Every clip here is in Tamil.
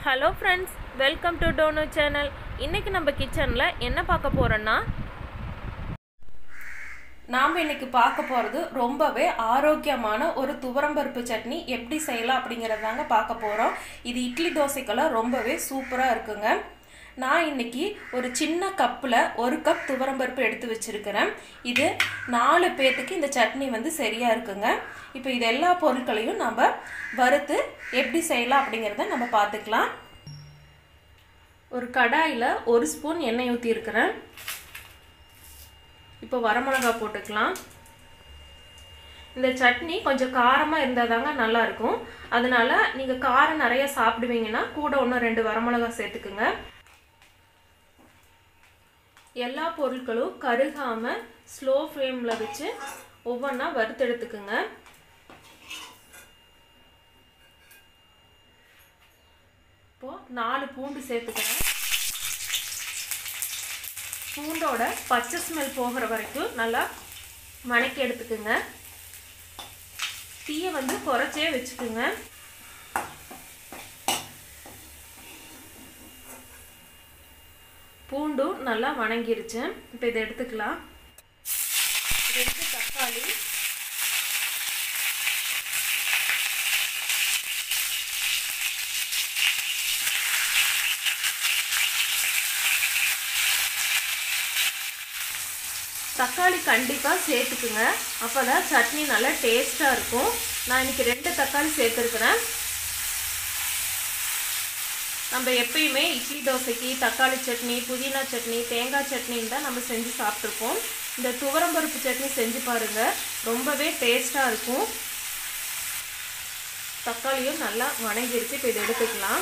ஹலோ ஃப்ரெண்ட்ஸ் வெல்கம் டு டோனோ சேனல் இன்றைக்கி நம்ம கிச்சனில் என்ன பார்க்க போகிறோன்னா நாம் இன்னைக்கு பார்க்க போகிறது ரொம்பவே ஆரோக்கியமான ஒரு துவரம்பருப்பு சட்னி எப்படி செய்யலாம் அப்படிங்கிறதாங்க பார்க்க போகிறோம் இது இட்லி தோசைக்கெல்லாம் ரொம்பவே சூப்பராக இருக்குங்க நான் இன்னைக்கு ஒரு சின்ன கப்பில் ஒரு கப் துவரம்பருப்பு எடுத்து வச்சுருக்கிறேன் இது நாலு பேர்த்துக்கு இந்த சட்னி வந்து சரியாக இருக்குங்க இப்போ இது எல்லா பொருட்களையும் நம்ம வறுத்து எப்படி செய்யலாம் அப்படிங்கிறத நம்ம பார்த்துக்கலாம் ஒரு கடாயில் ஒரு ஸ்பூன் எண்ணெய் ஊற்றிருக்கிறேன் இப்போ வரமிளகா போட்டுக்கலாம் இந்த சட்னி கொஞ்சம் காரமாக இருந்தால் தாங்க நல்லாயிருக்கும் அதனால நீங்கள் காரம் நிறைய சாப்பிடுவீங்கன்னா கூட ஒன்று ரெண்டு வரமிளகா சேர்த்துக்குங்க எல்லா பொருட்களும் கருகாமல் ஸ்லோ ஃப்ளேமில் வச்சு ஒவ்வொன்றா வறுத்தெடுத்துக்குங்க இப்போது நாலு பூண்டு சேர்த்துக்கிறேன் பூண்டோட பச்சை ஸ்மெல் போகிற வரைக்கும் நல்லா வணக்கி எடுத்துக்குங்க தீயை வந்து குறைச்சே வச்சுக்குங்க பூண்டும் நல்லா வணங்கிருச்சு இப்போ இதை எடுத்துக்கலாம் ரெண்டு தக்காளி தக்காளி கண்டிப்பாக சேர்த்துக்குங்க அப்போ தான் சட்னி நல்லா டேஸ்ட்டாக இருக்கும் நான் இன்றைக்கி ரெண்டு தக்காளி சேர்த்துருக்குறேன் நம்ம எப்பயுமே இட்லி தோசைக்கு தக்காளி சட்னி புதினா சட்னி தேங்காய் சட்னின்னு தான் நம்ம செஞ்சு சாப்பிட்ருப்போம் இந்த துவரம்பருப்பு சட்னி செஞ்சு பாருங்கள் ரொம்பவே டேஸ்ட்டாக இருக்கும் தக்காளியும் நல்லா வணங்கிருச்சு இப்போ இதை எடுத்துக்கலாம்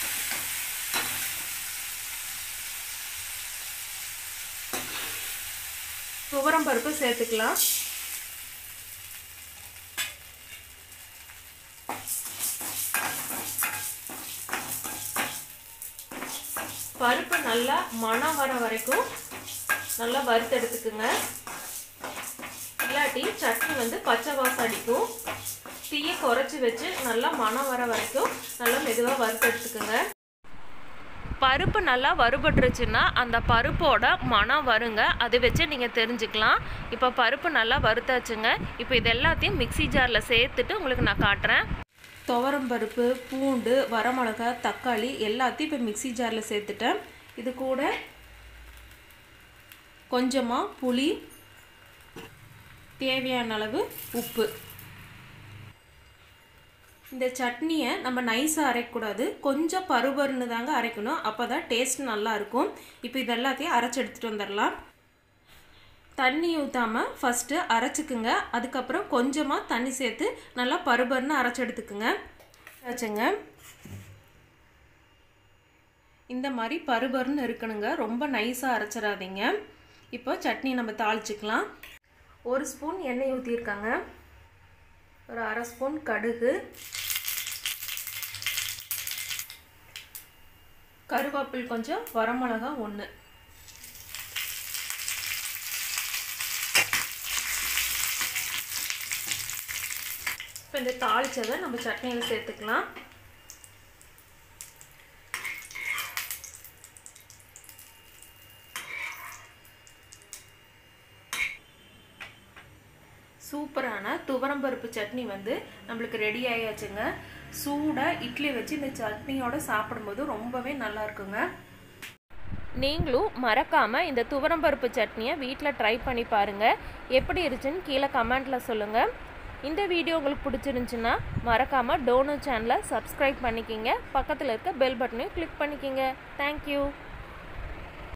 துவரம் பருப்பு சேர்த்துக்கலாம் பருப்பு நல்லா மணம் வர வரைக்கும் நல்லா வறுத்து எடுத்துக்குங்க இல்லாட்டி சட்னி வந்து பச்சை வாசம் அடிக்கும் தீயை குறைச்சி வச்சு நல்லா மணம் வர வரைக்கும் நல்லா மெதுவாக வறுத்து எடுத்துக்குங்க பருப்பு நல்லா வறுபட்டுருச்சுன்னா அந்த பருப்போட மனம் வருங்க அது வச்சு நீங்கள் தெரிஞ்சுக்கலாம் இப்போ பருப்பு நல்லா வறுத்தாச்சுங்க இப்போ இது எல்லாத்தையும் மிக்சி ஜாரில் சேர்த்துட்டு உங்களுக்கு நான் காட்டுறேன் துவரம் பருப்பு பூண்டு வரமிளகா தக்காளி எல்லாத்தையும் இப்போ மிக்சி ஜாரில் சேர்த்துட்டேன் இது கூட கொஞ்சமாக புளி தேவையான அளவு உப்பு இந்த சட்னியை நம்ம நைஸாக அரைக்கக்கூடாது கொஞ்சம் பருபருன்னு தாங்க அரைக்கணும் அப்போ தான் டேஸ்ட் நல்லாயிருக்கும் இப்போ இது எல்லாத்தையும் அரைச்சி எடுத்துகிட்டு வந்துடலாம் தண்ணி ஊற்றாமல் ஃபஸ்ட்டு அரைச்சிக்குங்க அதுக்கப்புறம் கொஞ்சமாக தண்ணி சேர்த்து நல்லா பருபருன்னு அரைச்சி எடுத்துக்குங்க வச்சுங்க இந்த மாதிரி பருபருன்னு இருக்கணுங்க ரொம்ப நைஸாக அரைச்சிடாதீங்க இப்போ சட்னி நம்ம தாளிச்சிக்கலாம் ஒரு ஸ்பூன் எண்ணெய் ஊற்றிருக்காங்க ஒரு அரை ஸ்பூன் கடுகு கருவேப்பில் கொஞ்சம் வரமிளகா ஒன்று இப்போ இந்த தாளிச்சதை நம்ம சட்னியில் சேர்த்துக்கலாம் சூப்பரான துவரம்பருப்பு சட்னி வந்து நம்மளுக்கு ரெடி ஆயாச்சுங்க சூடாக இட்லி வச்சு இந்த சட்னியோட சாப்பிடும்போது ரொம்பவே நல்லா இருக்குங்க நீங்களும் மறக்காமல் இந்த துவரம்பருப்பு சட்னியை வீட்டில் ட்ரை பண்ணி பாருங்கள் எப்படி இருந்துச்சுன்னு கீழே கமெண்ட்டில் சொல்லுங்கள் இந்த வீடியோ உங்களுக்கு பிடிச்சிருந்துச்சுன்னா மறக்காமல் டோனோ சேனலை சப்ஸ்கிரைப் பண்ணிக்கிங்க பக்கத்தில் இருக்க பெல் பட்டனையும் கிளிக் பண்ணிக்கிங்க தேங்க்யூ